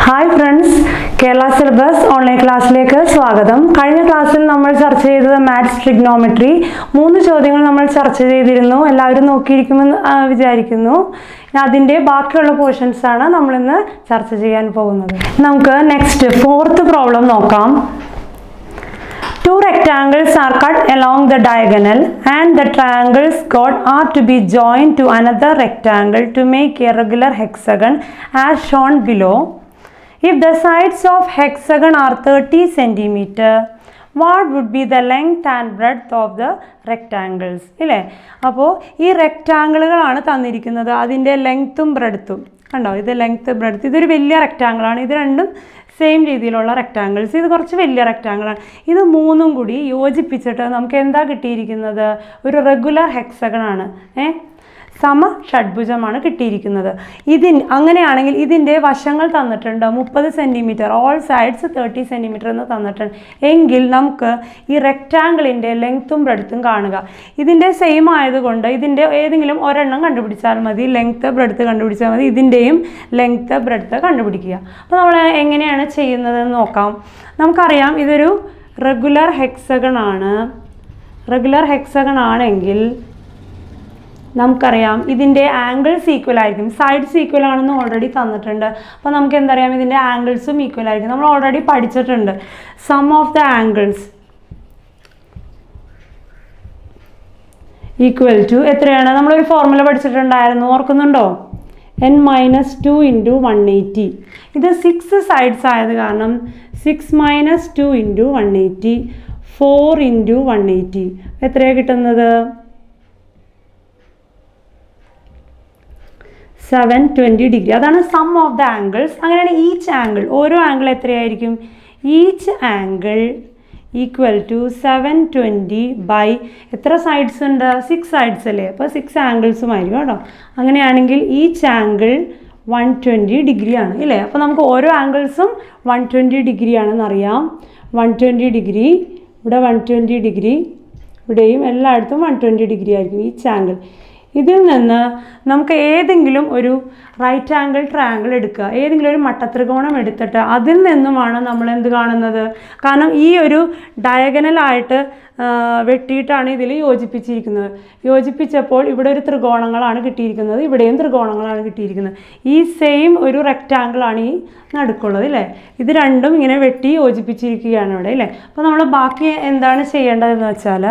Hi friends Kerala syllabus online ക്ലാസ്സിലേക്ക് സ്വാഗതം കഴിഞ്ഞ ക്ലാസ്സിൽ നമ്മൾ ചർച്ച ചെയ്തത് മാത്സ് ട്രിഗ്നോമെട്രി മൂന്ന് ചോദ്യങ്ങൾ നമ്മൾ ചർച്ച ചെയ്തിരുന്നു എല്ലാവരും നോക്കിയിരിക്കുമെന്ന് ആ, വിചാരിക്കുന്നു ഇനി അതിൻ്റെ ബാക്കിയുള്ള പോർഷൻസ് ആണ് നമ്മളിന്ന് ചർച്ച ചെയ്യാൻ പോകുന്നത് നമുക്ക് നെക്സ്റ്റ് ഫോർത്ത് പ്രോബ്ലം നോക്കാം Two rectangles are cut along the diagonal and the triangles got are to be joined to another rectangle to make a regular hexagon as shown below. If the sides of hexagon are 30 centimeter, what would be the length and breadth of the rectangles? ഇല്ലേ അപ്പോൾ ഈ റെക്റ്റാങ്കിളുകളാണ് തന്നിരിക്കുന്നത് അതിൻ്റെ ലെങ്ത്തും ബ്രെഡ്ത്തും കണ്ടോ ഇത് length breadth ഇതൊരു വലിയ റെക്റ്റാങ്കിളാണ് ഇത് രണ്ടും സെയിം രീതിയിലുള്ള റെക്റ്റാങ്കിൾസ് ഇത് കുറച്ച് വലിയ റെക്റ്റാങ്കിളാണ് ഇത് മൂന്നും കൂടി യോജിപ്പിച്ചിട്ട് നമുക്ക് എന്താ കിട്ടിയിരിക്കുന്നത് ഒരു റെഗുലർ ഹെക്സഗണാണ് ഏ സമ ഷഡ്ഭുജമാണ് കിട്ടിയിരിക്കുന്നത് ഇതിൻ അങ്ങനെയാണെങ്കിൽ ഇതിൻ്റെ വശങ്ങൾ തന്നിട്ടുണ്ട് മുപ്പത് centimetre all sides thirty centimetre എന്ന് തന്നിട്ടുണ്ട് എങ്കിൽ നമുക്ക് ഈ റെക്റ്റാങ്കിളിൻ്റെ ലെങ്ത്തും ബ്രെഡ്ത്തും കാണുക ഇതിൻ്റെ സെയിം ആയതുകൊണ്ട് ഇതിൻ്റെ ഏതെങ്കിലും ഒരെണ്ണം കണ്ടുപിടിച്ചാൽ മതി ലെങ്ത്ത് ബ്രെഡ്ത്ത് കണ്ടുപിടിച്ചാൽ മതി ഇതിൻ്റെയും ലെങ്ത്ത് ബ്രെഡ്ത്ത് കണ്ടുപിടിക്കുക അപ്പോൾ നമ്മൾ എങ്ങനെയാണ് ചെയ്യുന്നതെന്ന് നോക്കാം നമുക്കറിയാം ഇതൊരു റെഗുലർ ഹെക്സഗൺ ആണ് റെഗുലർ ഹെക്സഗൺ ആണെങ്കിൽ നമുക്കറിയാം ഇതിൻ്റെ ആംഗിൾസ് ഈക്വൽ ആയിരിക്കും സൈഡ്സ് ഈക്വൽ ആണെന്ന് ഓൾറെഡി തന്നിട്ടുണ്ട് അപ്പോൾ നമുക്ക് എന്തറിയാം ഇതിൻ്റെ ആംഗിൾസും ഈക്വൽ ആയിരിക്കും നമ്മൾ ഓൾറെഡി പഠിച്ചിട്ടുണ്ട് sum of the angles equal to എത്രയാണ് നമ്മളൊരു ഫോർമുല പഠിച്ചിട്ടുണ്ടായിരുന്നു ഓർക്കുന്നുണ്ടോ n minus two into one eighty ഇത് സിക്സ് സൈഡ്സ് ആയത് കാരണം six minus two into one eighty four into one eighty എത്രയാണ് കിട്ടുന്നത് സെവൻ ട്വൻറ്റി ഡിഗ്രി അതാണ് സം ഓഫ് ദ ആംഗിൾസ് അങ്ങനെയാണ് ഈച്ച് ആംഗിൾ ഓരോ ആംഗിൾ എത്രയായിരിക്കും each angle equal to seven twenty by എത്ര സൈഡ്സ് ഉണ്ട് സിക്സ് സൈഡ്സ് അല്ലേ അപ്പോൾ സിക്സ് ആംഗിൾസും ആയിരിക്കും കേട്ടോ അങ്ങനെയാണെങ്കിൽ each angle one twenty degree ആണ് ഇല്ലേ അപ്പോൾ നമുക്ക് ഓരോ ആംഗിൾസും വൺ ട്വൻറ്റി ഡിഗ്രി ആണെന്ന് അറിയാം വൺ ട്വൻറ്റി ഡിഗ്രി ഇവിടെ വൺ ട്വൻറ്റി ഡിഗ്രി ഇവിടെയും എല്ലായിടത്തും വൺ ട്വൻറ്റി ഡിഗ്രി ആയിരിക്കും ഈച്ച് ആംഗിൾ ഇതിൽ നിന്ന് നമുക്ക് ഏതെങ്കിലും ഒരു റൈറ്റ് ആംഗിൾ ട്രയാങ്കിൾ എടുക്കുക ഏതെങ്കിലും ഒരു മട്ടത്രികോണം എടുത്തിട്ട് അതിൽ നിന്നുമാണ് നമ്മൾ എന്ത് കാണുന്നത് കാരണം ഈ ഒരു ഡയഗനലായിട്ട് വെട്ടിയിട്ടാണ് ഇതിൽ യോജിപ്പിച്ചിരിക്കുന്നത് യോജിപ്പിച്ചപ്പോൾ ഇവിടെ ഒരു ത്രികോണങ്ങളാണ് കിട്ടിയിരിക്കുന്നത് ഇവിടെയും ത്രികോണങ്ങളാണ് കിട്ടിയിരിക്കുന്നത് ഈ സെയിം ഒരു റെക്റ്റാങ്കിളാണ് ഈ നടുക്കുള്ളത് അല്ലേ ഇത് രണ്ടും ഇങ്ങനെ വെട്ടി യോജിപ്പിച്ചിരിക്കുകയാണ് ഇവിടെ അല്ലേ അപ്പോൾ നമ്മൾ ബാക്കി എന്താണ് ചെയ്യേണ്ടതെന്ന് വെച്ചാൽ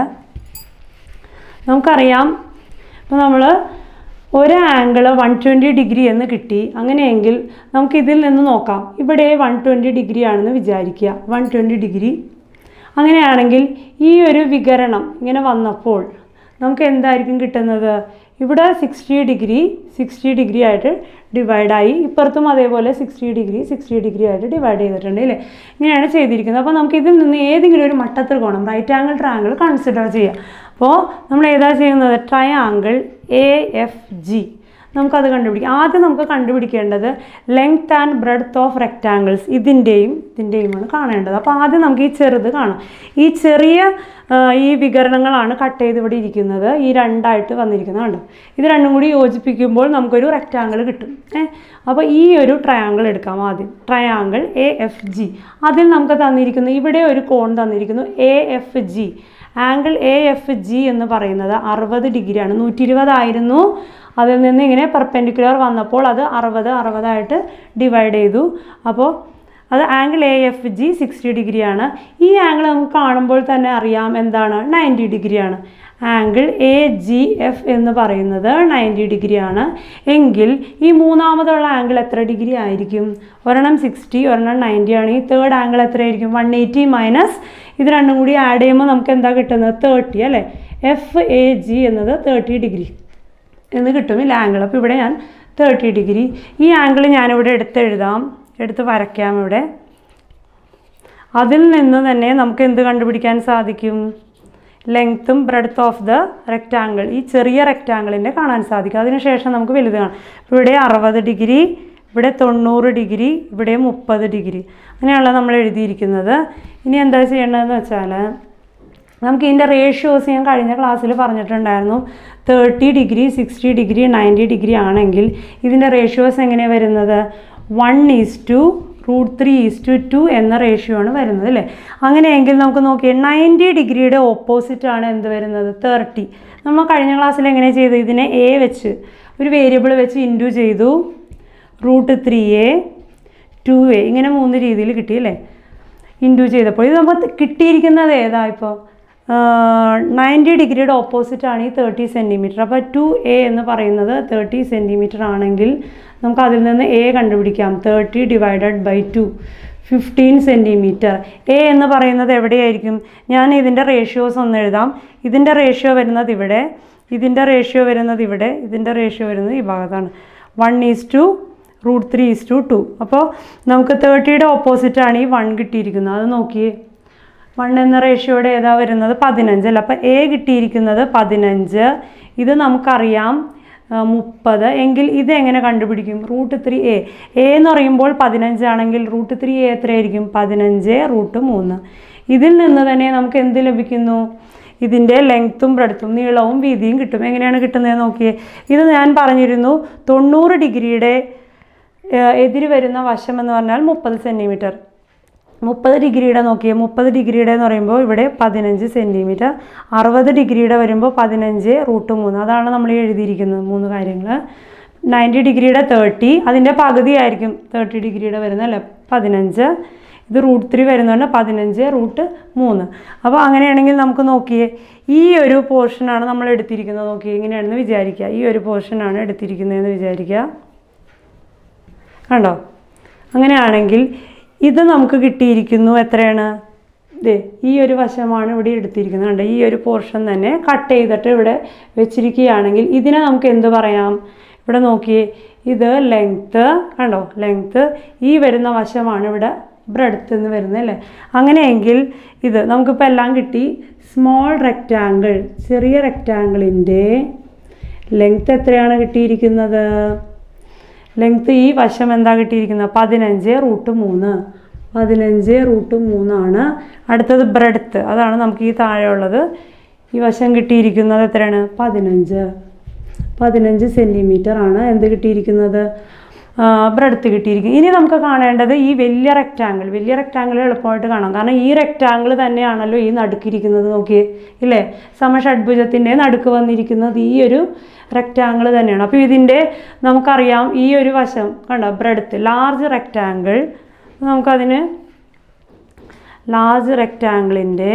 നമുക്കറിയാം അപ്പോൾ നമ്മൾ ഒരു ആംഗിൾ വൺ ട്വൻറ്റി ഡിഗ്രി എന്ന് കിട്ടി അങ്ങനെയെങ്കിൽ നമുക്ക് ഇതിൽ നിന്ന് നോക്കാം ഇവിടെ വൺ ട്വൻറ്റി ഡിഗ്രി ആണെന്ന് വിചാരിക്കുക വൺ ട്വൻറ്റി ഡിഗ്രി അങ്ങനെയാണെങ്കിൽ ഈ ഒരു വികരണം ഇങ്ങനെ വന്നപ്പോൾ നമുക്ക് എന്തായിരിക്കും കിട്ടുന്നത് ഇവിടെ സിക്സ്റ്റി ഡിഗ്രി സിക്സ്റ്റി ഡിഗ്രി ആയിട്ട് ഡിവൈഡായി ഇപ്പുറത്തും അതേപോലെ സിക്സ്റ്റി ഡിഗ്രി സിക്സ്റ്റി ഡിഗ്രി ആയിട്ട് ഡിവൈഡ് ചെയ്തിട്ടുണ്ട് അല്ലേ ഇങ്ങനെയാണ് ചെയ്തിരിക്കുന്നത് അപ്പോൾ നമുക്ക് ഇതിൽ നിന്ന് ഏതെങ്കിലും ഒരു മട്ടത്രികോണം റൈറ്റ് ആംഗിൾ ട്രയാങ്കിൾ കൺസിഡർ ചെയ്യാം അപ്പോൾ നമ്മൾ ഏതാ ചെയ്യുന്നത് ട്രയാങ്കിൾ എ എഫ് ജി നമുക്കത് കണ്ടുപിടിക്കാം ആദ്യം നമുക്ക് കണ്ടുപിടിക്കേണ്ടത് length and breadth of rectangles ഇതിൻ്റെയും ഇതിൻ്റെയുമാണ് കാണേണ്ടത് അപ്പോൾ ആദ്യം നമുക്ക് ഈ ചെറുത് കാണാം ഈ ചെറിയ ആ, ഈ വികരണങ്ങളാണ് കട്ട് ചെയ്ത് ഇവിടെ ഇരിക്കുന്നത് ഈ രണ്ടായിട്ട് വന്നിരിക്കുന്നത് കണ്ടോ ഇത് രണ്ടും കൂടി യോജിപ്പിക്കുമ്പോൾ നമുക്കൊരു റെക്റ്റാങ്കിൾ കിട്ടും ഏ അപ്പോൾ ഈ ഒരു ട്രയാങ്കിൾ എടുക്കാം ആദ്യം ട്രയാങ്കിൾ എ എഫ് ജി അതിൽ നമുക്ക് തന്നിരിക്കുന്നു ഇവിടെ ഒരു കോൺ തന്നിരിക്കുന്നു A F G angle A F G എന്ന് പറയുന്നത് അറുപത് ഡിഗ്രിയാണ് നൂറ്റി ഇരുപതായിരുന്നു അതിൽ നിന്ന് ഇങ്ങനെ പെർപെൻഡിക്കുലർ വന്നപ്പോൾ അത് അറുപത് അറുപതായിട്ട് ഡിവൈഡ് ചെയ്തു അപ്പോൾ അത് angle A F G sixty ഡിഗ്രിയാണ് ഈ ആംഗിൾ നമുക്ക് കാണുമ്പോൾ തന്നെ അറിയാം എന്താണ് നയൻറ്റി ഡിഗ്രിയാണ് ആംഗിൾ എ ജി എഫ് എന്ന് പറയുന്നത് നയൻറ്റി ഡിഗ്രിയാണ് എങ്കിൽ ഈ മൂന്നാമതുള്ള ആംഗിൾ എത്ര ഡിഗ്രി ആയിരിക്കും ഒരെണ്ണം സിക്സ്റ്റി ഒരെണ്ണം നയൻറ്റി ആണ് ഈ തേർഡ് ആംഗിൾ എത്രയായിരിക്കും വൺ എയ്റ്റി മൈനസ് ഇത് രണ്ടും കൂടി ആഡ് ചെയ്യുമ്പോൾ നമുക്ക് എന്താ കിട്ടുന്നത് തേർട്ടി അല്ലേ എഫ് എ ജി എന്നത് തേർട്ടി ഡിഗ്രി എന്ന് കിട്ടും ഈ ആംഗിൾ അപ്പോൾ ഇവിടെ ഞാൻ തേർട്ടി ഡിഗ്രി ഈ ആംഗിൾ ഞാനിവിടെ എടുത്തെഴുതാം എടുത്ത് വരയ്ക്കാം ഇവിടെ അതിൽ നിന്ന് തന്നെ നമുക്ക് എന്ത് കണ്ടുപിടിക്കാൻ സാധിക്കും ലെങ്ത്തും ബ്രെഡ്ത്ത് ഓഫ് ദ റെക്റ്റാങ്കിൾ ഈ ചെറിയ റെക്റ്റാങ്കിളിൻ്റെ കാണാൻ സാധിക്കും അതിനുശേഷം നമുക്ക് വലുത് കാണാം ഇവിടെ അറുപത് ഡിഗ്രി ഇവിടെ തൊണ്ണൂറ് ഡിഗ്രി ഇവിടെ മുപ്പത് ഡിഗ്രി അങ്ങനെയുള്ള നമ്മൾ എഴുതിയിരിക്കുന്നത് ഇനി എന്താ ചെയ്യേണ്ടതെന്ന് വെച്ചാൽ നമുക്ക് ഇതിൻ്റെ റേഷ്യോസ് ഞാൻ കഴിഞ്ഞ ക്ലാസ്സിൽ പറഞ്ഞിട്ടുണ്ടായിരുന്നു thirty degree sixty degree ninety degree ആണെങ്കിൽ ഇതിൻ്റെ റേഷ്യോസ് എങ്ങനെയാണ് വരുന്നത് one is to root three is to two എന്ന റേഷ്യോ ആണ് വരുന്നത് അല്ലേ അങ്ങനെയെങ്കിൽ നമുക്ക് നോക്കിയാൽ നയൻറ്റി ഡിഗ്രിയുടെ ഓപ്പോസിറ്റ് ആണ് എന്ത് വരുന്നത് തേർട്ടി നമ്മൾ കഴിഞ്ഞ ക്ലാസ്സിൽ എങ്ങനെ ചെയ്തു ഇതിനെ എ വെച്ച് ഒരു വേരിയബിൾ വെച്ച് ഇൻറ്റു ചെയ്തു root three A two A ഇങ്ങനെ മൂന്ന് രീതിയിൽ കിട്ടി അല്ലേ ഇൻറ്റു ചെയ്തപ്പോൾ ഇത് നമുക്ക് കിട്ടിയിരിക്കുന്നത് ഏതാ ഇപ്പോൾ നയൻറ്റി ഡിഗ്രിയുടെ ഓപ്പോസിറ്റ് ആണ് ഈ തേർട്ടി സെൻറ്റിമീറ്റർ അപ്പോൾ ടു എ എന്ന് പറയുന്നത് തേർട്ടി സെൻറ്റിമീറ്റർ ആണെങ്കിൽ നമുക്ക് അതിൽ നിന്ന് എ കണ്ടുപിടിക്കാം thirty divided by two fifteen centimetre A എന്ന് പറയുന്നത് എവിടെയായിരിക്കും ഞാൻ ഇതിൻ്റെ റേഷ്യോസ് ഒന്ന് എഴുതാം ഇതിൻ്റെ റേഷ്യോ വരുന്നത് ഇവിടെ ഇതിൻ്റെ റേഷ്യോ വരുന്നത് ഇവിടെ ഇതിൻ്റെ റേഷ്യോ വരുന്നത് ഈ ഭാഗത്താണ് one is to root three is to two അപ്പോൾ നമുക്ക് തേർട്ടിയുടെ ഓപ്പോസിറ്റാണ് ഈ വൺ കിട്ടിയിരിക്കുന്നത് അത് നോക്കിയേ വൺ എന്ന റേഷ്യോയുടെ ഏതാ വരുന്നത് പതിനഞ്ച് അല്ല അപ്പോൾ എ കിട്ടിയിരിക്കുന്നത് പതിനഞ്ച് ഇത് നമുക്കറിയാം ആ, മുപ്പത് എങ്കിൽ ഇത് എങ്ങനെ കണ്ടുപിടിക്കും റൂട്ട് ത്രീ എ എ എന്ന് പറയുമ്പോൾ പതിനഞ്ചാണെങ്കിൽ റൂട്ട് ത്രീ എ എത്രയായിരിക്കും പതിനഞ്ച് റൂട്ട് മൂന്ന് ഇതിൽ നിന്ന് തന്നെ നമുക്ക് എന്ത് ലഭിക്കുന്നു ഇതിൻ്റെ ലെങ്ത്തും ബ്രെഡ്ത്തും നീളവും വീതിയും കിട്ടും എങ്ങനെയാണ് കിട്ടുന്നത് നോക്കിയേ ഇത് ഞാൻ പറഞ്ഞിരുന്നു തൊണ്ണൂറ് ഡിഗ്രിയുടെ ഏഹ്, എതിര് വരുന്ന വശം എന്ന് പറഞ്ഞാൽ മുപ്പത് സെൻറ്റിമീറ്റർ മുപ്പത് ഡിഗ്രിയുടെ നോക്കിയേ മുപ്പത് ഡിഗ്രിയുടെ എന്ന് പറയുമ്പോൾ ഇവിടെ പതിനഞ്ച് സെൻറ്റിമീറ്റർ അറുപത് ഡിഗ്രിയുടെ വരുമ്പോൾ പതിനഞ്ച് റൂട്ട് മൂന്ന് അതാണ് നമ്മൾ ഈ എഴുതിയിരിക്കുന്നത് മൂന്ന് കാര്യങ്ങൾ നയൻറ്റി ഡിഗ്രിയുടെ തേർട്ടി അതിൻ്റെ പകുതിയായിരിക്കും തേർട്ടി ഡിഗ്രിയുടെ വരുന്നത് അല്ലേ പതിനഞ്ച് ഇത് റൂട്ട് ത്രീ വരുന്നതുകൊണ്ട് പതിനഞ്ച് റൂട്ട് മൂന്ന് അപ്പോൾ അങ്ങനെയാണെങ്കിൽ നമുക്ക് നോക്കിയേ ഈ ഒരു പോർഷനാണ് നമ്മൾ എടുത്തിരിക്കുന്നത് നോക്കിയേ ഇങ്ങനെയാണെന്ന് വിചാരിക്കുക ഈ ഒരു പോർഷനാണ് എടുത്തിരിക്കുന്നതെന്ന് വിചാരിക്കുക കണ്ടോ അങ്ങനെയാണെങ്കിൽ ഇത് നമുക്ക് കിട്ടിയിരിക്കുന്നു എത്രയാണ് ദേ ഈ ഒരു വശമാണ് ഇവിടെ എടുത്തിരിക്കുന്നത് കണ്ടോ ഈ ഒരു പോർഷൻ തന്നെ കട്ട് ചെയ്തിട്ട് ഇവിടെ വെച്ചിരിക്കുകയാണെങ്കിൽ ഇതിനെ നമുക്ക് എന്ത് പറയാം ഇവിടെ നോക്കിയേ ഇത് ലെങ്ത്ത് കണ്ടോ ലെങ്ത്ത് ഈ വരുന്ന വശമാണ് ഇവിടെ ബ്രെഡ്ത്ത് എന്ന് വരുന്നത് അല്ലേ അങ്ങനെയെങ്കിൽ ഇത് നമുക്കിപ്പോൾ എല്ലാം കിട്ടി സ്മോൾ റെക്റ്റാങ്കിൾ ചെറിയ റെക്റ്റാങ്കിളിൻ്റെ ലെങ്ത്ത് എത്രയാണ് കിട്ടിയിരിക്കുന്നത് ലെങ്ത്ത് ഈ വശം എന്താ കിട്ടിയിരിക്കുന്നത് പതിനഞ്ച് റൂട്ട് മൂന്ന് പതിനഞ്ച് റൂട്ട് മൂന്നാണ് അടുത്തത് ബ്രെഡ്ത്ത് അതാണ് നമുക്ക് ഈ താഴെയുള്ളത് ഈ വശം കിട്ടിയിരിക്കുന്നത് എത്രയാണ് പതിനഞ്ച് പതിനഞ്ച് സെൻറ്റിമീറ്റർ ആണ് എന്ത് കിട്ടിയിരിക്കുന്നത് ബ്രെഡ്ത്ത് കിട്ടിയിരിക്കുന്നത് ഇനി നമുക്ക് കാണേണ്ടത് ഈ വലിയ റെക്റ്റാങ്കിൾ വലിയ റെക്റ്റാങ്കിൾ എളുപ്പമായിട്ട് കാണാം കാരണം ഈ റെക്റ്റാങ്കിൾ തന്നെയാണല്ലോ ഈ നടുക്കിരിക്കുന്നത് നോക്കിയേ ഇല്ലേ സമഷഡ്ഭുജത്തിൻ്റെ നടുക്ക് വന്നിരിക്കുന്നത് ഈ ഒരു റെക്റ്റാങ്കിൾ തന്നെയാണ് അപ്പോൾ ഇതിൻ്റെ നമുക്കറിയാം ഈ ഒരു വശം കണ്ടോ ബ്രെഡ്ത്ത് ലാർജ് റെക്റ്റാങ്കിൾ നമുക്കതിന് ലാർജ് റെക്റ്റാങ്കിളിൻ്റെ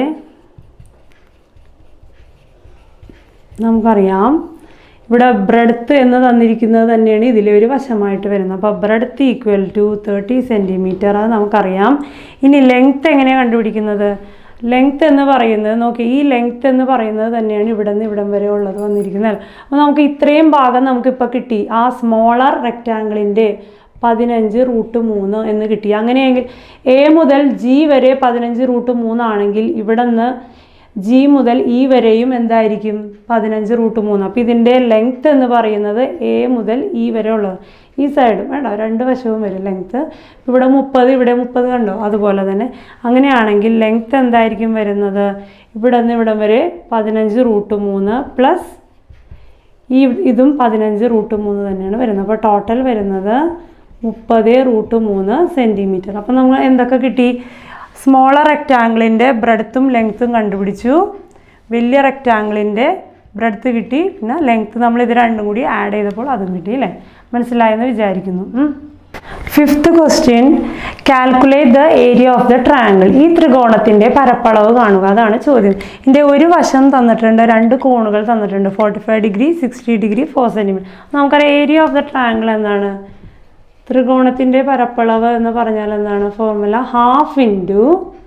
നമുക്കറിയാം ഇവിടെ ബ്രെഡ്ത്ത് എന്ന് തന്നിരിക്കുന്നത് തന്നെയാണ് ഇതിലെ ഒരു വശമായിട്ട് വരുന്നത് അപ്പോൾ breadth equal to thirty centimetre അത് നമുക്കറിയാം ഇനി ലെങ്ത്ത് എങ്ങനെയാണ് കണ്ടുപിടിക്കുന്നത് ലെങ്ത്ത് എന്ന് പറയുന്നത് നോക്കി ഈ ലെങ്ത്ത് എന്ന് പറയുന്നത് തന്നെയാണ് ഇവിടെ നിന്ന് ഇവിടം വരെ ഉള്ളത് വന്നിരിക്കുന്നത് അപ്പോൾ നമുക്ക് ഇത്രയും ഭാഗം നമുക്കിപ്പോൾ കിട്ടി ആ സ്മോളർ റെക്റ്റാങ്കിളിൻ്റെ പതിനഞ്ച് റൂട്ട് മൂന്ന് എന്ന് കിട്ടി അങ്ങനെയെങ്കിൽ എ മുതൽ ജി വരെ പതിനഞ്ച് റൂട്ട് മൂന്നാണെങ്കിൽ ഇവിടെ നിന്ന് ജി മുതൽ ഇ വരെയും എന്തായിരിക്കും പതിനഞ്ച് റൂട്ട് മൂന്ന് അപ്പോൾ ഇതിൻ്റെ ലെങ്ത്ത് എന്ന് പറയുന്നത് എ മുതൽ ഇ വരെ ഉള്ളത് ഈ സൈഡും വേണ്ട രണ്ട് വശവും വരും ലെങ്ത്ത് ഇവിടെ മുപ്പത് ഇവിടെ മുപ്പത് കണ്ടോ അതുപോലെ തന്നെ അങ്ങനെയാണെങ്കിൽ ലെങ്ത്ത് എന്തായിരിക്കും വരുന്നത് ഇവിടെ നിന്ന് ഇവിടം വരെ പതിനഞ്ച് റൂട്ട് മൂന്ന് പ്ലസ് ഈ ഇതും പതിനഞ്ച് റൂട്ട് മൂന്ന് തന്നെയാണ് വരുന്നത് അപ്പോൾ ടോട്ടൽ വരുന്നത് മുപ്പത് റൂട്ട് മൂന്ന് സെൻറ്റിമീറ്റർ അപ്പോൾ നമ്മൾ എന്തൊക്കെ കിട്ടി സ്മോളർ റെക്റ്റാങ്കിളിൻ്റെ ബ്രെഡ്ത്തും ലെങ്ത്തും കണ്ടുപിടിച്ചു വലിയ റെക്റ്റാങ്കിളിൻ്റെ ബ്രെഡ്ത്ത് കിട്ടി പിന്നെ ലെങ്ത്ത് നമ്മൾ ഇത് രണ്ടും കൂടി ആഡ് ചെയ്തപ്പോൾ അതും കിട്ടി അല്ലേ മനസ്സിലായെന്ന് വിചാരിക്കുന്നു fifth question calculate the area of the triangle ഈ ത്രികോണത്തിൻ്റെ പരപ്പളവ് കാണുക അതാണ് ചോദ്യം ഇതിൻ്റെ ഒരു വശം തന്നിട്ടുണ്ട് രണ്ട് കോണുകൾ തന്നിട്ടുണ്ട് forty five degree sixty degree four centimetre നമുക്കറിയാം ഏരിയ ഓഫ് ദ ട്രയാങ്കിൾ എന്താണ് ത്രികോണത്തിൻ്റെ പരപ്പളവ് എന്ന് പറഞ്ഞാൽ എന്താണ് formula half into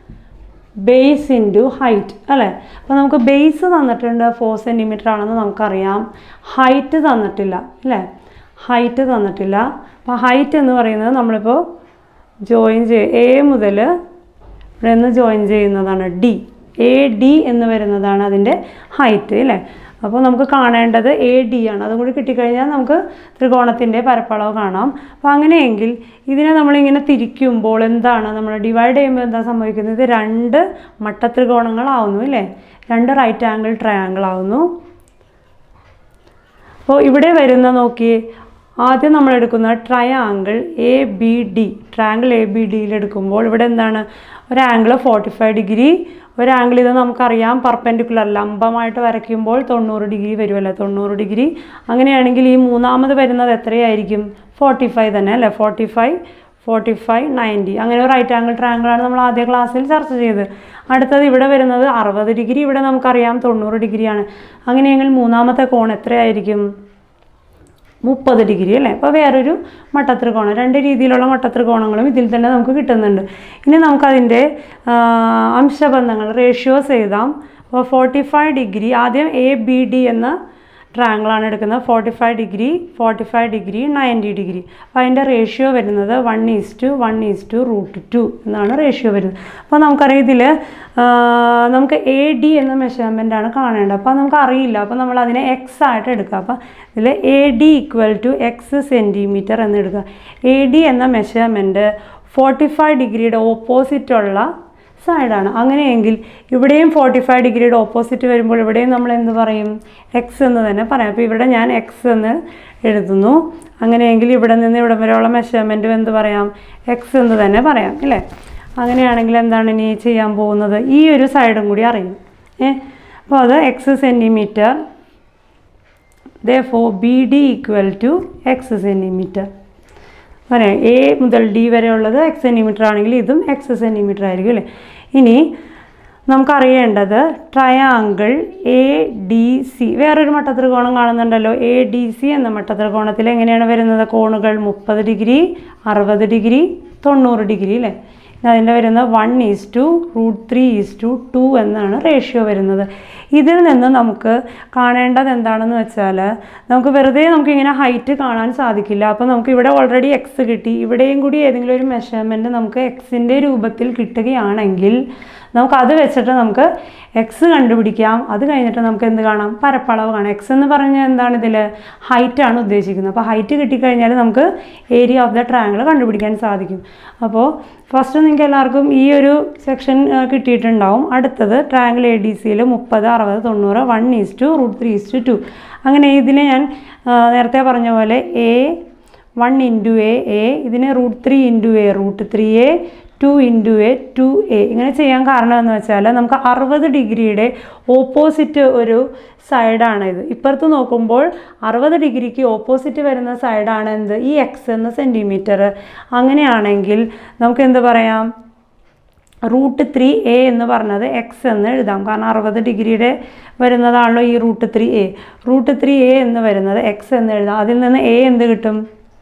base into height അല്ലേ അപ്പോൾ നമുക്ക് ബേസ് തന്നിട്ടുണ്ട് ഫോർ സെൻറ്റിമീറ്റർ ആണെന്ന് നമുക്കറിയാം ഹൈറ്റ് തന്നിട്ടില്ല അല്ലേ ഹൈറ്റ് തന്നിട്ടില്ല അപ്പോൾ ഹൈറ്റ് എന്ന് പറയുന്നത് നമ്മളിപ്പോൾ ജോയിൻ ചെയ്യ എ മുതൽ ഇവിടെ നിന്ന് ജോയിൻ ചെയ്യുന്നതാണ് ഡി എ ഡി എന്ന് വരുന്നതാണ് അതിൻ്റെ ഹൈറ്റ് അല്ലേ അപ്പോൾ നമുക്ക് കാണേണ്ടത് എ ഡി ആണ് അതും കൂടി കിട്ടിക്കഴിഞ്ഞാൽ നമുക്ക് ത്രികോണത്തിൻ്റെ പരപ്പളവ് കാണാം അപ്പോൾ അങ്ങനെയെങ്കിൽ ഇതിനെ നമ്മളിങ്ങനെ തിരിക്കുമ്പോൾ എന്താണ് നമ്മൾ ഡിവൈഡ് ചെയ്യുമ്പോൾ എന്താ സംഭവിക്കുന്നത് ഇത് രണ്ട് മട്ടത്രികോണങ്ങളാവുന്നു അല്ലേ രണ്ട് റൈറ്റ് ആംഗിൾ ട്രയാങ്കിൾ ആവുന്നു അപ്പോൾ ഇവിടെ വരുന്ന നോക്കിയേ ആദ്യം നമ്മൾ എടുക്കുന്ന triangle A B D triangle A B ഡിയിൽ എടുക്കുമ്പോൾ ഇവിടെ എന്താണ് ഒരു ആംഗിൾ ഫോർട്ടി ഫൈവ് ഡിഗ്രി ഒരു ആംഗിൾ ഇത് നമുക്കറിയാം പെർപെൻഡിക്കുലർ ലംബമായിട്ട് വരയ്ക്കുമ്പോൾ തൊണ്ണൂറ് ഡിഗ്രി വരുമല്ലോ തൊണ്ണൂറ് ഡിഗ്രി അങ്ങനെയാണെങ്കിൽ ഈ മൂന്നാമത് വരുന്നത് എത്രയായിരിക്കും ഫോർട്ടി ഫൈവ് തന്നെ അല്ലേ forty five forty five ninety അങ്ങനെ ഒരു റൈറ്റ് ആംഗിൾ ട്രയാങ്കിളാണ് നമ്മൾ ആദ്യ ക്ലാസ്സിൽ ചർച്ച ചെയ്തത് അടുത്തത് ഇവിടെ വരുന്നത് അറുപത് ഡിഗ്രി ഇവിടെ നമുക്കറിയാം തൊണ്ണൂറ് ഡിഗ്രിയാണ് അങ്ങനെയെങ്കിൽ മൂന്നാമത്തെ കോൺ എത്രയായിരിക്കും മുപ്പത് ഡിഗ്രി അല്ലേ അപ്പോൾ വേറൊരു മട്ടത്രികോണം രണ്ട് രീതിയിലുള്ള മട്ടത്രികോണങ്ങളും ഇതിൽ തന്നെ നമുക്ക് കിട്ടുന്നുണ്ട് ഇനി നമുക്കതിൻ്റെ ആ, അംശബന്ധങ്ങൾ റേഷ്യോസ് എഴുതാം അപ്പോൾ ഫോർട്ടി ഫൈവ് ഡിഗ്രി ആദ്യം എ ബി ഡി എന്ന ട്രയാങ്കിളാണ് എടുക്കുന്നത് forty five degree forty five degree ninety degree അപ്പോൾ അതിൻ്റെ റേഷ്യോ വരുന്നത് one is to one is to root two എന്നാണ് റേഷ്യോ വരുന്നത് അപ്പോൾ നമുക്കറിയാം ഇതിൽ നമുക്ക് എ ഡി എന്ന മെഷർമെൻ്റ് ആണ് കാണേണ്ടത് അപ്പോൾ നമുക്ക് അറിയില്ല അപ്പോൾ നമ്മൾ അതിനെ എക്സ് ആയിട്ട് എടുക്കുക അപ്പോൾ ഇതിൽ A D equal to X centimetre എന്ന് എടുക്കുക എ ഡി എന്ന മെഷർമെൻറ്റ് ഫോർട്ടി ഫൈവ് ഡിഗ്രിയുടെ ഓപ്പോസിറ്റുള്ള സൈഡാണ് അങ്ങനെയെങ്കിൽ ഇവിടെയും ഫോർട്ടി ഫൈവ് ഡിഗ്രിയുടെ ഓപ്പോസിറ്റ് വരുമ്പോൾ ഇവിടെയും നമ്മൾ എന്ത് പറയും എക്സ് എന്ന് തന്നെ പറയാം അപ്പോൾ ഇവിടെ ഞാൻ എക്സ് എന്ന് എഴുതുന്നു അങ്ങനെയെങ്കിൽ ഇവിടെ നിന്ന് ഇവിടെ വരെയുള്ള മെഷർമെൻറ്റും എന്ത് പറയാം എക്സ് എന്ന് തന്നെ പറയാം അല്ലേ അങ്ങനെയാണെങ്കിൽ എന്താണ് ഇനി ചെയ്യാൻ പോകുന്നത് ഈ ഒരു സൈഡും കൂടി അറിയും ഏ അപ്പോൾ അത് X centimetre therefore B D equal to X centimetre പറയാം എ മുതൽ ഡി വരെ ഉള്ളത് എക്സ് സെൻറ്റിമീറ്റർ ആണെങ്കിൽ ഇതും എക്സ് സെൻറ്റിമീറ്റർ ആയിരിക്കും അല്ലേ ഇനി നമുക്കറിയേണ്ടത് ട്രയാങ്കിൾ എ ഡി സി വേറൊരു മട്ടത്രികോണം കാണുന്നുണ്ടല്ലോ എ ഡി സി എന്ന മട്ടത്രികോണത്തിൽ എങ്ങനെയാണ് വരുന്നത് കോണുകൾ മുപ്പത് ഡിഗ്രി അറുപത് ഡിഗ്രി തൊണ്ണൂറ് ഡിഗ്രി അല്ലേ ഇനി അതിൻ്റെ വരുന്നത് one is to root three is to two എന്നാണ് റേഷ്യോ വരുന്നത് ഇതിൽ നിന്ന് നമുക്ക് കാണേണ്ടത് എന്താണെന്ന് വെച്ചാൽ നമുക്ക് വെറുതെ നമുക്ക് ഇങ്ങനെ ഹൈറ്റ് കാണാൻ സാധിക്കില്ല അപ്പോൾ നമുക്ക് ഇവിടെ ഓൾറെഡി എക്സ് കിട്ടി ഇവിടെയും കൂടി ഏതെങ്കിലും ഒരു മെഷർമെൻറ്റ് നമുക്ക് എക്സിൻ്റെ രൂപത്തിൽ കിട്ടുകയാണെങ്കിൽ നമുക്ക് അത് വെച്ചിട്ട് നമുക്ക് എക്സ് കണ്ടുപിടിക്കാം അത് കഴിഞ്ഞിട്ട് നമുക്ക് എന്ത് കാണാം പരപ്പളവ് കാണാം എക്സ് എന്ന് പറഞ്ഞാൽ എന്താണ് ഇതിൽ ഹൈറ്റാണ് ഉദ്ദേശിക്കുന്നത് അപ്പോൾ ഹൈറ്റ് കിട്ടിക്കഴിഞ്ഞാൽ നമുക്ക് ഏരിയ ഓഫ് ദ ട്രയാങ്കിൾ കണ്ടുപിടിക്കാൻ സാധിക്കും അപ്പോൾ ഫസ്റ്റ് നിങ്ങൾക്ക് എല്ലാവർക്കും ഈ ഒരു സെക്ഷൻ കിട്ടിയിട്ടുണ്ടാവും അടുത്തത് ട്രയാങ്കിൾ എ ഡി സിയിൽ മുപ്പത് അറുപത് തൊണ്ണൂറ് one is to root three is to two അങ്ങനെ ഇതിനെ ഞാൻ ആ, നേരത്തെ പറഞ്ഞ പോലെ A one into A A ഇതിനെ root three into A root three A two into A two A ഇങ്ങനെ ചെയ്യാൻ കാരണം എന്ന് വെച്ചാൽ നമുക്ക് അറുപത് ഡിഗ്രിയുടെ ഓപ്പോസിറ്റ് ഒരു സൈഡാണ് ഇത് ഇപ്പുറത്ത് നോക്കുമ്പോൾ അറുപത് ഡിഗ്രിക്ക് ഓപ്പോസിറ്റ് വരുന്ന സൈഡാണ് എന്ത് ഈ എക്സ് എന്ന സെൻറ്റിമീറ്റർ അങ്ങനെയാണെങ്കിൽ നമുക്ക് എന്ത് പറയാം റൂട്ട് ത്രീ എ എന്ന് പറഞ്ഞത് എക്സ് എന്ന് എഴുതാം കാരണം അറുപത് ഡിഗ്രിയുടെ വരുന്നതാണല്ലോ ഈ root three A root three A എന്ന് വരുന്നത് എക്സ് എന്ന് എഴുതാം അതിൽ നിന്ന് എ എന്ത് കിട്ടും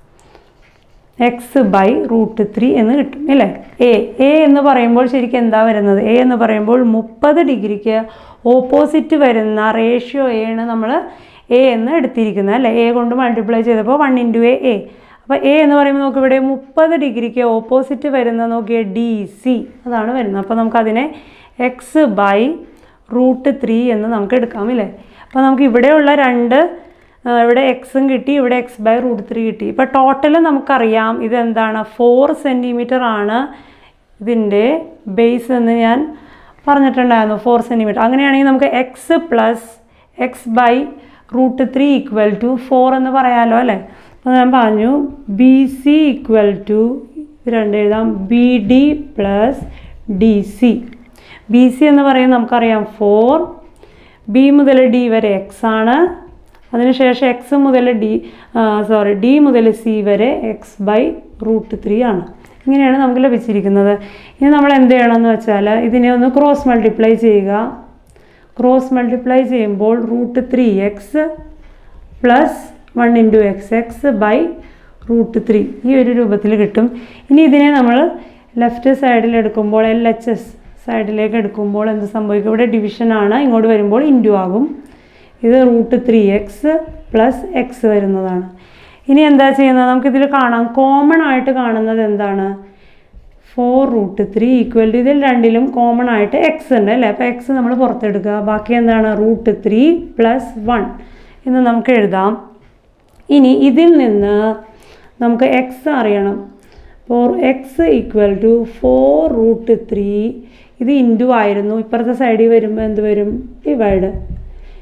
എക്സ് ബൈ റൂട്ട് ത്രീ എന്ന് കിട്ടും അല്ലേ എ എ എന്ന് പറയുമ്പോൾ ശരിക്കും എന്താ വരുന്നത് എ എന്ന് പറയുമ്പോൾ മുപ്പത് ഡിഗ്രിക്ക് ഓപ്പോസിറ്റ് വരുന്ന റേഷ്യോ എ ആണ് നമ്മൾ എ എന്ന് എടുത്തിരിക്കുന്നത് അല്ലേ എ കൊണ്ട് മൾട്ടിപ്ലൈ ചെയ്തപ്പോൾ വൺ ഇൻറ്റു എ എ അപ്പോൾ എ എന്ന് പറയുമ്പോൾ നമുക്ക് ഇവിടെ മുപ്പത് ഡിഗ്രിക്ക് ഓപ്പോസിറ്റ് വരുന്ന നോക്കിയ ഡി സി അതാണ് വരുന്നത് അപ്പോൾ നമുക്കതിനെ എക്സ് ബൈ റൂട്ട് ത്രീ എന്ന് നമുക്ക് എടുക്കാം ഇല്ലേ അപ്പോൾ നമുക്ക് ഇവിടെയുള്ള രണ്ട് ആ, ഇവിടെ എക്സും കിട്ടി ഇവിടെ എക്സ് ബൈ റൂട്ട് ത്രീ കിട്ടി ഇപ്പോൾ ടോട്ടൽ നമുക്കറിയാം ഇതെന്താണ് ഫോർ സെൻറ്റിമീറ്റർ ആണ് ഇതിൻ്റെ ബേസ് എന്ന് ഞാൻ പറഞ്ഞിട്ടുണ്ടായിരുന്നു ഫോർ സെൻറ്റിമീറ്റർ അങ്ങനെയാണെങ്കിൽ നമുക്ക് X plus X by root three equal to four എന്ന് പറയാമല്ലോ അല്ലേ അപ്പോൾ ഞാൻ പറഞ്ഞു ബി സി ഈക്വൽ ടു രണ്ട് എഴുതാം B D plus D C B C എന്ന് പറയുന്നത് നമുക്കറിയാം ഫോർ ബി മുതൽ ഡി വരെ എക്സ് ആണ് അതിനുശേഷം എക്സ് മുതൽ ഡി സോറി ഡി മുതൽ സി വരെ എക്സ് ബൈ റൂട്ട് ത്രീ ആണ് ഇങ്ങനെയാണ് നമുക്ക് ലഭിച്ചിരിക്കുന്നത് ഇനി നമ്മൾ എന്ത് ചെയ്യണമെന്ന് വെച്ചാൽ ഇതിനെ ഒന്ന് ക്രോസ് മൾട്ടിപ്ലൈ ചെയ്യുക ക്രോസ് മൾട്ടിപ്ലൈ ചെയ്യുമ്പോൾ root three X plus one into X X by root three ഈ ഒരു രൂപത്തിൽ കിട്ടും ഇനി ഇതിനെ നമ്മൾ ലെഫ്റ്റ് സൈഡിൽ എടുക്കുമ്പോൾ എൽ എച്ച് എസ് സൈഡിലേക്ക് എടുക്കുമ്പോൾ എന്ത് സംഭവിക്കും ഇവിടെ ഡിവിഷനാണ് ഇങ്ങോട്ട് വരുമ്പോൾ ഇൻറ്റു ആകും ഇത് root three X plus X വരുന്നതാണ് ഇനി എന്താ ചെയ്യുന്നത് നമുക്കിതിൽ കാണാം കോമൺ ആയിട്ട് കാണുന്നത് എന്താണ് four root three equal to ഇതിൽ രണ്ടിലും കോമൺ ആയിട്ട് എക്സ് ഉണ്ട് അല്ലേ അപ്പോൾ എക്സ് നമ്മൾ പുറത്തെടുക്കുക ബാക്കി എന്താണ് റൂട്ട് ത്രീ പ്ലസ് വൺ എന്ന് നമുക്ക് എഴുതാം ഇനി ഇതിൽ നിന്ന് നമുക്ക് എക്സ് അറിയണം four X equal to four root three ഇത് ഇൻറ്റു ആയിരുന്നു ഇപ്പുറത്തെ സൈഡിൽ വരുമ്പോൾ എന്ത് വരും ഡിവൈഡ്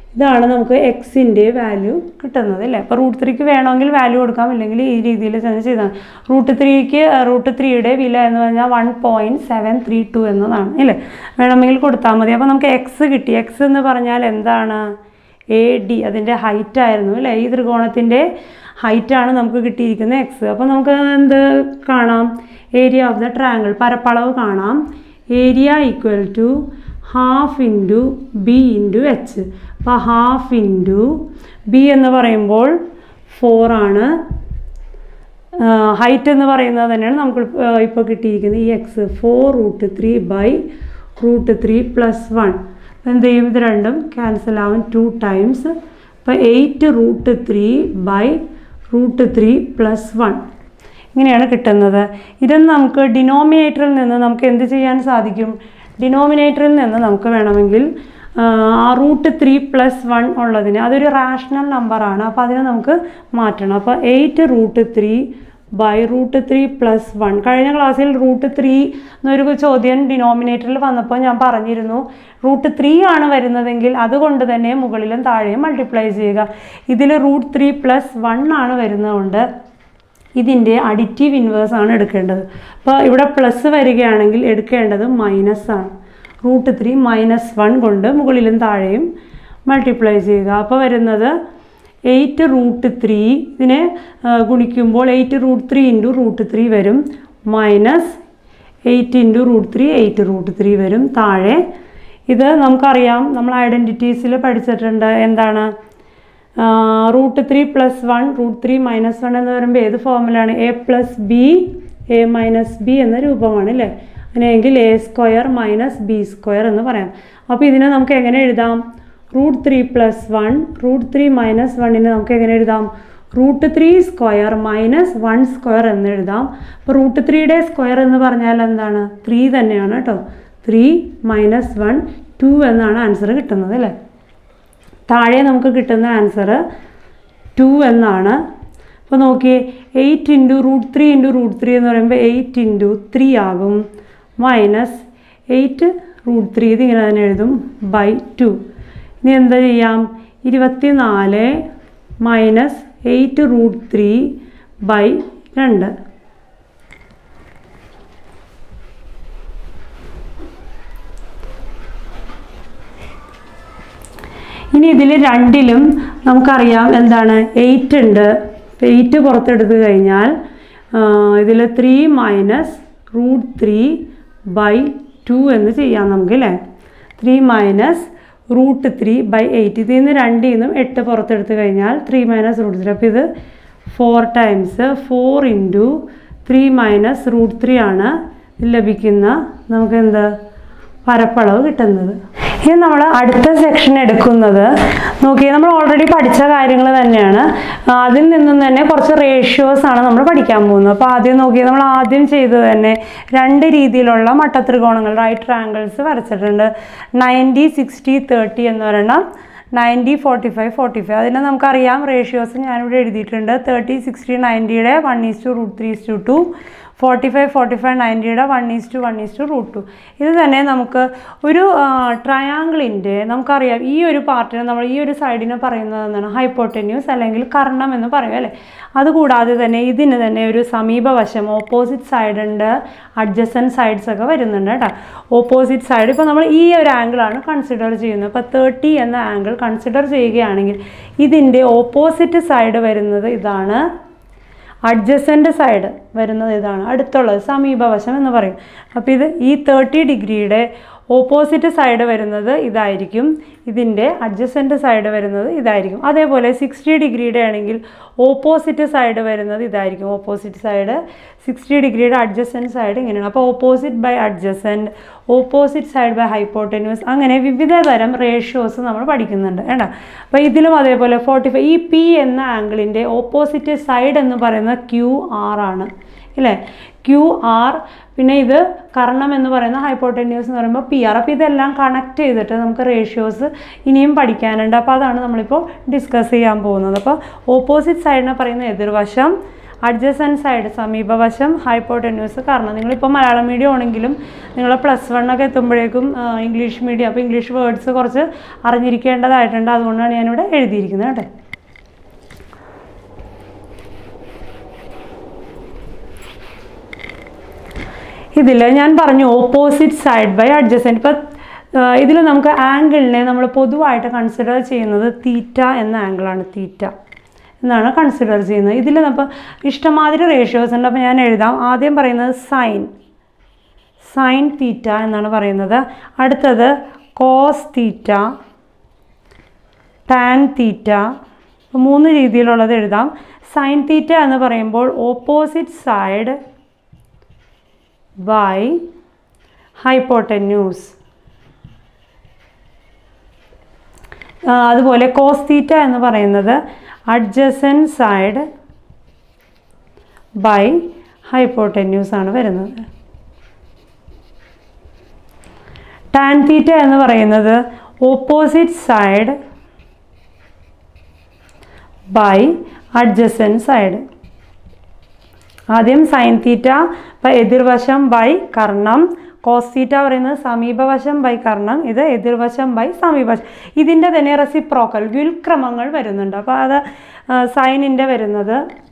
ഇതാണ് നമുക്ക് എക്സിൻ്റെ വാല്യൂ കിട്ടുന്നത് അല്ലേ അപ്പോൾ റൂട്ട് ത്രീക്ക് വേണമെങ്കിൽ വാല്യൂ കൊടുക്കാം ഇല്ലെങ്കിൽ ഈ രീതിയിൽ തന്നെ ചെയ്താൽ റൂട്ട് ത്രീക്ക് റൂട്ട് ത്രീയുടെ വില എന്ന് പറഞ്ഞാൽ one point seven three two എന്നതാണ് അല്ലേ വേണമെങ്കിൽ കൊടുത്താൽ മതി അപ്പോൾ നമുക്ക് എക്സ് കിട്ടി എക്സ് എന്ന് പറഞ്ഞാൽ എന്താണ് എ ഡി അതിൻ്റെ ഹൈറ്റ് ആയിരുന്നു അല്ലേ ഈ ത്രികോണത്തിൻ്റെ ഹൈറ്റാണ് നമുക്ക് കിട്ടിയിരിക്കുന്ന എക്സ് അപ്പോൾ നമുക്ക് എന്ത് കാണാം ഏരിയ ഓഫ് ദ ട്രയാങ്കിൾ പരപ്പളവ് കാണാം area equal to half into B into H അപ്പോൾ ഹാഫ് ഇൻറ്റു ബി എന്ന് പറയുമ്പോൾ ഫോറാണ് ഹൈറ്റ് എന്ന് പറയുന്നത് തന്നെയാണ് നമുക്ക് ഇപ്പോൾ കിട്ടിയിരിക്കുന്നത് ഈ X four root three by root three plus one എന്ത് ചെയ്യും ഇത് രണ്ടും ക്യാൻസൽ ആവും ടു ടൈംസ് അപ്പോൾ eight root three by root three plus one ഇങ്ങനെയാണ് കിട്ടുന്നത് ഇതൊന്ന് നമുക്ക് ഡിനോമിനേറ്ററിൽ നിന്ന് നമുക്ക് എന്ത് ചെയ്യാൻ സാധിക്കും ഡിനോമിനേറ്ററിൽ നിന്ന് നമുക്ക് വേണമെങ്കിൽ ആ റൂട്ട് ത്രീ പ്ലസ് വൺ ഉള്ളതിന് അതൊരു റാഷണൽ നമ്പറാണ് അപ്പോൾ അതിനെ നമുക്ക് മാറ്റണം അപ്പോൾ eight root three by root three plus one കഴിഞ്ഞ ക്ലാസ്സിൽ റൂട്ട് ത്രീ എന്നൊരു ചോദ്യം ഡിനോമിനേറ്ററിൽ വന്നപ്പോൾ ഞാൻ പറഞ്ഞിരുന്നു റൂട്ട് ത്രീ ആണ് വരുന്നതെങ്കിൽ അതുകൊണ്ട് തന്നെ മുകളിലും താഴെയും മൾട്ടിപ്ലൈ ചെയ്യുക ഇതിൽ റൂട്ട് ത്രീ പ്ലസ് വൺ ആണ് വരുന്നതുകൊണ്ട് ഇതിൻ്റെ അഡിറ്റീവ് ഇൻവേഴ്സ് ആണ് എടുക്കേണ്ടത് അപ്പോൾ ഇവിടെ പ്ലസ് വരികയാണെങ്കിൽ എടുക്കേണ്ടത് മൈനസ് ആണ് റൂട്ട് ത്രീ മൈനസ് വൺ കൊണ്ട് മുകളിലും താഴെയും മൾട്ടിപ്ലൈ ചെയ്യുക അപ്പോൾ വരുന്നത് എയ്റ്റ് റൂട്ട് ത്രീ ഇതിനെ ആ, ഗുണിക്കുമ്പോൾ eight root three into root three വരും minus eight into root three eight root three വരും താഴെ ഇത് നമുക്കറിയാം നമ്മൾ ഐഡൻറ്റിറ്റീസിൽ പഠിച്ചിട്ടുണ്ട് എന്താണ് root three plus one root three minus one എന്ന് പറയുമ്പോൾ ഏത് ഫോമിലാണ് A plus B A minus B എന്ന രൂപമാണ് അല്ലേ അങ്ങനെയെങ്കിൽ A square minus B square എന്ന് പറയാം അപ്പോൾ ഇതിനെ നമുക്ക് എങ്ങനെ എഴുതാം root three plus one root three minus വണ്ണിനെ നമുക്ക് എങ്ങനെ എഴുതാം root three square minus one square എന്ന് എഴുതാം അപ്പോൾ റൂട്ട് ത്രീയുടെ സ്ക്വയർ എന്ന് പറഞ്ഞാൽ എന്താണ് ത്രീ തന്നെയാണ് കേട്ടോ ത്രീ മൈനസ് വൺ ടു എന്നാണ് ആൻസർ കിട്ടുന്നത് അല്ലേ താഴെ നമുക്ക് കിട്ടുന്ന ആൻസർ ടു എന്നാണ് അപ്പോൾ നോക്കിയേ eight into root three into root three എന്ന് പറയുമ്പോൾ എയ്റ്റ് ഇൻറ്റു ത്രീ ആകും മൈനസ് എയ്റ്റ് റൂട്ട് ത്രീ ഇതിങ്ങനെ തന്നെ എഴുതും ബൈ ടു ഇനി എന്താ ചെയ്യാം ഇരുപത്തി നാല് minus eight root three by രണ്ട് ഇനി ഇതിൽ രണ്ടിലും നമുക്കറിയാം എന്താണ് എയ്റ്റ് ഉണ്ട് എയ്റ്റ് പുറത്തെടുത്ത് കഴിഞ്ഞാൽ ഇതിൽ three minus root three by two എന്ന് ചെയ്യാം നമുക്ക് അല്ലേ three minus root three by eight ഇതിൽ നിന്ന് രണ്ടിൽ നിന്നും എട്ട് പുറത്തെടുത്ത് കഴിഞ്ഞാൽ ത്രീ മൈനസ് റൂട്ട് ത്രീ അപ്പോൾ ഇത് four times four into three minus root three ആണ് ലഭിക്കുന്ന നമുക്ക് എന്ത് പരപ്പളവ് കിട്ടുന്നത് ഇനി നമ്മൾ അടുത്ത സെക്ഷൻ എടുക്കുന്നത് നോക്കിയാൽ നമ്മൾ ഓൾറെഡി പഠിച്ച കാര്യങ്ങൾ തന്നെയാണ് ആ, അതിൽ നിന്നും തന്നെ കുറച്ച് റേഷ്യോസ് ആണ് നമ്മൾ പഠിക്കാൻ പോകുന്നത് അപ്പോൾ ആദ്യം നോക്കിയാൽ നമ്മൾ ആദ്യം ചെയ്തത് തന്നെ രണ്ട് രീതിയിലുള്ള മട്ടത്രികോണങ്ങൾ റൈറ്റ് ട്രാങ്കിൾസ് വരച്ചിട്ടുണ്ട് നയൻറ്റി സിക്സ്റ്റി തേർട്ടി എന്ന് പറയുന്ന ninety forty five forty five അതിനെ നമുക്കറിയാം റേഷ്യോസ് ഞാനിവിടെ എഴുതിയിട്ടുണ്ട് തേർട്ടി സിക്സ്റ്റി നയൻറ്റിയുടെ one is to root three is to two forty five forty five നയൻറ്റിയുടെ one is to one is to root two ഇത് തന്നെ നമുക്ക് ഒരു ട്രയാങ്കിളിൻ്റെ നമുക്കറിയാം ഈ ഒരു പാർട്ടിനെ നമ്മൾ ഈ ഒരു സൈഡിനെ പറയുന്നത് എന്താണ് ഹൈപ്പോട്ടന്യൂസ് അല്ലെങ്കിൽ കർണം എന്ന് പറയും അല്ലേ അതുകൂടാതെ തന്നെ ഇതിന് തന്നെ ഒരു സമീപവശം ഓപ്പോസിറ്റ് സൈഡ് ഉണ്ട് അഡ്ജസൻ സൈഡ്സ് ഒക്കെ വരുന്നുണ്ട് കേട്ടോ ഓപ്പോസിറ്റ് സൈഡ് ഇപ്പോൾ നമ്മൾ ഈ ഒരു ആംഗിളാണ് കൺസിഡർ ചെയ്യുന്നത് ഇപ്പോൾ തേർട്ടി എന്ന ആംഗിൾ കൺസിഡർ ചെയ്യുകയാണെങ്കിൽ ഇതിൻ്റെ ഓപ്പോസിറ്റ് സൈഡ് വരുന്നത് ഇതാണ് അഡ്ജസൻ്റ് സൈഡ് വരുന്നത് ഇതാണ് അടുത്തുള്ളത് സമീപവശം എന്ന് പറയും അപ്പോൾ ഇത് ഈ തേർട്ടി ഡിഗ്രിയുടെ ഓപ്പോസിറ്റ് സൈഡ് വരുന്നത് ഇതായിരിക്കും ഇതിൻ്റെ അഡ്ജസൻ്റ് സൈഡ് വരുന്നത് ഇതായിരിക്കും അതേപോലെ സിക്സ്റ്റി ഡിഗ്രിയുടെ ആണെങ്കിൽ ഓപ്പോസിറ്റ് സൈഡ് വരുന്നത് ഇതായിരിക്കും ഓപ്പോസിറ്റ് സൈഡ് സിക്സ്റ്റി ഡിഗ്രിയുടെ അഡ്ജസൻറ്റ് സൈഡ് ഇങ്ങനെയാണ് അപ്പോൾ opposite by adjacent opposite side by hypotenuse അങ്ങനെ വിവിധ തരം റേഷ്യോസ് നമ്മൾ പഠിക്കുന്നുണ്ട് വേണ്ട അപ്പോൾ ഇതിലും അതേപോലെ ഫോർട്ടി ഫൈവ് ഈ പി എന്ന ആംഗിളിൻ്റെ ഓപ്പോസിറ്റ് സൈഡ് എന്ന് പറയുന്നത് ക്യു ആർ ആണ് ഇല്ലേ ക്യു ആർ പിന്നെ ഇത് കർണം എന്ന് പറയുന്ന ഹൈപ്പോട്ടന്യൂസ് എന്ന് പറയുമ്പോൾ പി ആർ അപ്പോൾ ഇതെല്ലാം കണക്ട് ചെയ്തിട്ട് നമുക്ക് റേഷ്യോസ് ഇനിയും പഠിക്കാനുണ്ട് അപ്പോൾ അതാണ് നമ്മളിപ്പോൾ ഡിസ്കസ് ചെയ്യാൻ പോകുന്നത് അപ്പോൾ ഓപ്പോസിറ്റ് സൈഡിനെ പറയുന്ന എതിർവശം അഡ്ജസൻ സൈഡ് സമീപവശം ഹൈപ്പോട്ടന്യൂസ് കാരണം നിങ്ങളിപ്പോൾ മലയാളം മീഡിയം ആണെങ്കിലും നിങ്ങൾ പ്ലസ് വണ്ണൊക്കെ എത്തുമ്പോഴേക്കും ആ, ഇംഗ്ലീഷ് മീഡിയം അപ്പോൾ ഇംഗ്ലീഷ് വേർഡ്സ് കുറച്ച് അറിഞ്ഞിരിക്കേണ്ടതായിട്ടുണ്ട് അതുകൊണ്ടാണ് ഞാനിവിടെ എഴുതിയിരിക്കുന്നത് കേട്ടോ ഇതിൽ ഞാൻ പറഞ്ഞു ഓപ്പോസിറ്റ് സൈഡ് ബൈ അഡ്ജസൻറ്റ് ഇപ്പം ഇതിൽ നമുക്ക് ആംഗിളിനെ നമ്മൾ പൊതുവായിട്ട് കൺസിഡർ ചെയ്യുന്നത് തീറ്റ എന്ന ആംഗിളാണ് തീറ്റ എന്നാണ് കൺസിഡർ ചെയ്യുന്നത് ഇതിൽ നമ്മൾ ഇഷ്ടമാതിരി റേഷ്യോസ് ഉണ്ട് അപ്പോൾ ഞാൻ എഴുതാം ആദ്യം പറയുന്നത് സൈൻ സൈൻ തീറ്റ എന്നാണ് പറയുന്നത് അടുത്തത് കോസ് തീറ്റ ടാൻ തീറ്റ അപ്പോൾ മൂന്ന് രീതിയിലുള്ളത് എഴുതാം സൈൻ തീറ്റ എന്ന് പറയുമ്പോൾ ഓപ്പോസിറ്റ് സൈഡ് ബൈ ഹൈപ്പോട്ടന്യൂസ് അതുപോലെ കോസ്തീറ്റ എന്ന് പറയുന്നത് അഡ്ജസൻ സൈഡ് ബൈ ഹൈപ്പോട്ടന്യൂസ് ആണ് വരുന്നത് ടാൻ തീറ്റ എന്ന് പറയുന്നത് opposite side by adjacent side ആദ്യം സൈൻ തീറ്റ ഇപ്പം എതിർവശം ബൈ കർണം കോസ് തീറ്റ പറയുന്നത് സമീപവശം ബൈ കർണം ഇത് എതിർവശം ബൈ സമീപവശം ഇതിൻ്റെ തന്നെ റെസിപ്രോക്കൽ വ്യുൽക്രമങ്ങൾ വരുന്നുണ്ട് അപ്പോൾ അത് സൈനിൻ്റെ വരുന്നത്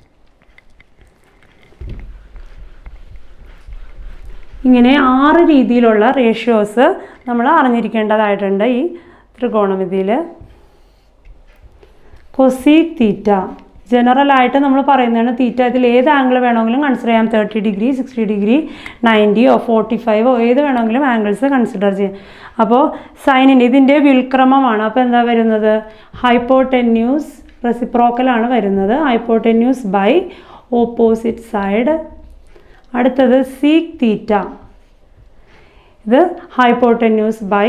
ഇങ്ങനെ ആറ് രീതിയിലുള്ള റേഷ്യോസ് നമ്മൾ അറിഞ്ഞിരിക്കേണ്ടതായിട്ടുണ്ട് ഈ ത്രികോണമിതിയിൽ കൊസീക് തീറ്റ ജനറലായിട്ട് നമ്മൾ പറയുന്നതാണ് തീറ്റ ഇതിൽ ഏത് ആംഗിൾ വേണമെങ്കിലും കൺസിഡർ ചെയ്യാം തേർട്ടി ഡിഗ്രി സിക്സ്റ്റി ഡിഗ്രി നയൻറ്റിയോ ഫോർട്ടി ഫൈവോ ഏത് വേണമെങ്കിലും ആംഗിൾസ് കൺസിഡർ ചെയ്യാം അപ്പോൾ സൈനിൻ്റെ ഇതിൻ്റെ വ്യുൽക്രമമാണ് അപ്പോൾ എന്താ വരുന്നത് ഹൈപ്പോടെന്യൂസ് റെസിപ്രോക്കലാണ് വരുന്നത് ഹൈപ്പോടെന്യൂസ് ബൈ ഓപ്പോസിറ്റ് സൈഡ് അടുത്തത് സീക്ക് തീറ്റ ഇത് ഹൈപ്പോടെന്യൂസ് ബൈ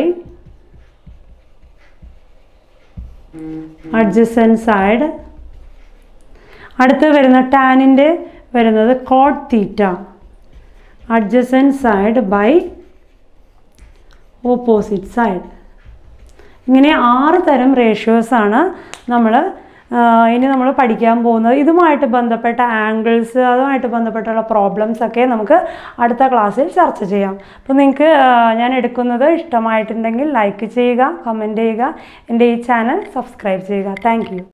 അഡ്ജസൻ സൈഡ് അടുത്ത് വരുന്ന ടാനിൻ്റെ വരുന്നത് cot theta adjacent side by opposite side ഇങ്ങനെ ആറ് തരം റേഷ്യോസാണ് നമ്മൾ ഇനി നമ്മൾ പഠിക്കാൻ പോകുന്നത് ഇതുമായിട്ട് ബന്ധപ്പെട്ട ആംഗിൾസ് അതുമായിട്ട് ബന്ധപ്പെട്ടുള്ള പ്രോബ്ലംസ് ഒക്കെ നമുക്ക് അടുത്ത ക്ലാസ്സിൽ ചർച്ച ചെയ്യാം അപ്പോൾ നിങ്ങൾക്ക് ഞാൻ എടുക്കുന്നത് ഇഷ്ടമായിട്ടുണ്ടെങ്കിൽ ലൈക്ക് ചെയ്യുക കമൻറ്റ് ചെയ്യുക എൻ്റെ ഈ ചാനൽ സബ്സ്ക്രൈബ് ചെയ്യുക താങ്ക്